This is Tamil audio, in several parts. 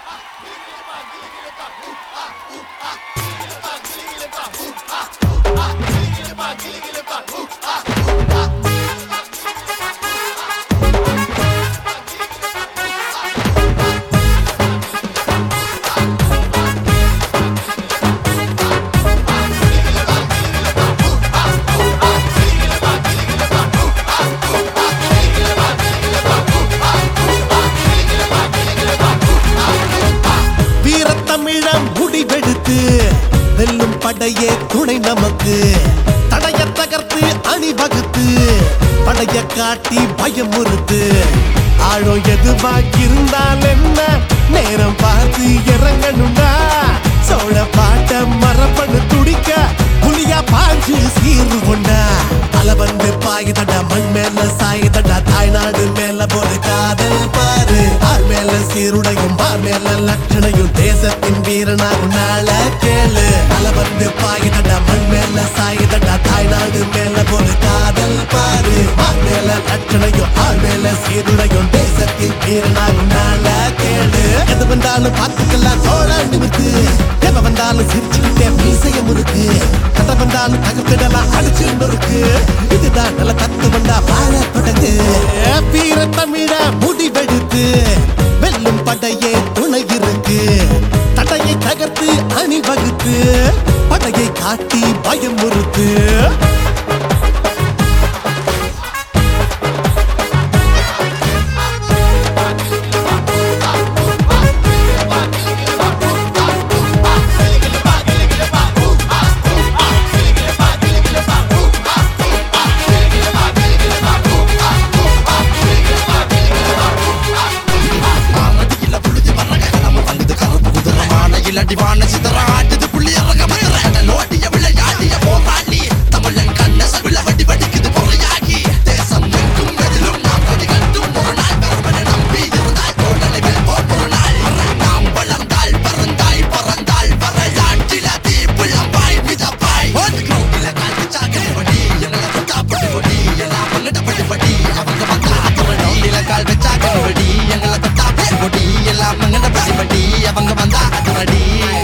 வீரத்தமிழம் முடிவெடுத்து வெல்லும் படையே துணை நமக்கு தடைய தகர்த்து அணிவகுத்து படைய காட்டி பயம் முறுத்து ஆழம் எதுவாக்கிருந்தால் என்ன நேரம் பார்த்து இறங்கணும்டா சோழ பாட்ட மரபணு துடிக்க புலியா பாஞ்சு சீர்வு கொண்டா அல வந்து பாயுதடா மண் மேல சாயுதடா தாய்நாடு மேல ஒரு காதல் பாரு ஆர் மேல சீருடையும் ஆர் மேல லட்சணையும் தேசத்தின் வீரனாகும் நாள கேளு அல வந்து பாயுதடா மண் மேல சாயுதடா தாய்நாடு மேல ஒரு காதல் பாரு ஆர் மேல லட்சணையும் ஆர் மேல சீருடையும் தேசத்தின் வீரனாகும் நாள கேளு எது வந்தாலும் பார்த்துக்கலாம் தோழ நிமித்து எவ வந்தாலும் சிரிச்சுக்கிட்டே மீசைய முறுக்கு கதை வந்தாலும் தகுப்பிடலாம் அடிச்சு நொறுக்கு இதுதான் நல்ல தத்துவண்டா வாழ தொடங்கு வீர தமிழ முடிவெடுத்து வெல்லும் படையே துணை இருக்கு தடையை தகர்த்து அணிவகுத்து படையை காட்டி பயம் முறுத்து இல்லாட்டி சிதற ஆட்டுது புள்ளி இறங்க மதுரை நோட்டிய விளையாடிய போராளி தமிழன் கண்ண சவில வடி வடிக்குது பொறையாகி தேசம் எங்கும் எதிலும் நாம் கொடி கட்டும் ஒரு நாள் பெருமனை நம்பி இருந்தால் தோழனை வெல்வோம் ஒரு நாள் நாம் வளர்ந்தால் பறந்தாய் பறந்தால் வரலாற்றில தீப்புள்ளம் பாய் மிதப்பாய் கிரௌண்டில காட்டு சாக்கடை வடி எங்களை தொட்டாப்படி வடி எல்லாம் பங்கிட்டப்படி வடி அவங்க வந்தா கிரௌண்டில கால் வச்சா கடி வடி எங்களை தொட்டாப்படி வடி எல்லாம் பங்கிட்டப்படி வடி அவங்க வந்தா அதிரடி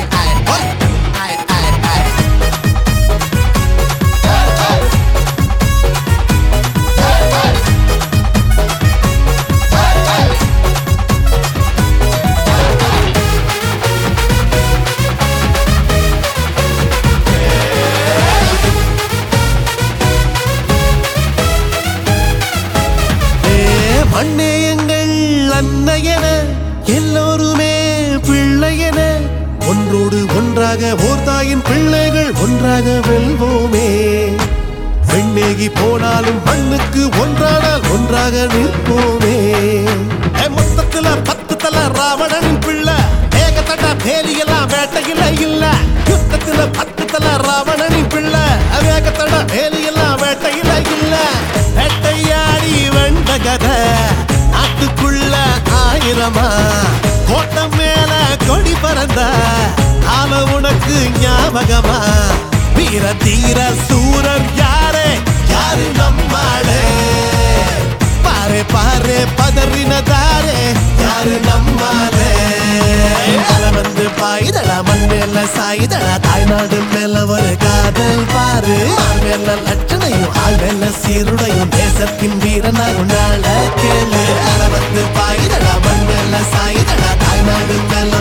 ஏ மண்ணே எங்கள் அன்னையன எல்லோருமே பிள்ளையன ஒன்றோடு ஒன்றாக ஓர் தாயின் பிள்ளைகள் ஒன்றாக வெல்வோமே வெண்ணேகி போனாலும் மண்ணுக்கு ஒன்றானால் ஒன்றாக நிற்போமே ஏ, மொத்தத்துல பத்து தல ராவணனின் பிள்ளை வேகத்தட்ட வேலியெல்லாம் வேட்டையில இல்ல யுத்தத்துல பத்து தல ராவணனின் பிள்ளை வேகத்தட வேலியெல்லாம் வேட்டையில இல்ல வேட்டையாடி வெண்ட கதை நாட்டுக்குள்ள ஆயிரமா கோட்டம் மேல கொடி பறந்த கால உனக்கு ஞாபகமா வீர தீர சூரர் யாரே யாரு நம்மாளே பாரு பாரு பதறினதாரே யாரு நம்மாலே அல வந்து பாயுதடா மண் மேல சாயுதடா தாய்நாடு மேல ஒரு காதல் பாரு ஆள் மேல லட்சணையும் ஆள் மேல சீருடையும் தேசத்தின் வீரனாகும் நாள கேளு அல வந்து பாயுதடா மண் மேல சாயுதடா தாய்நாடு மேல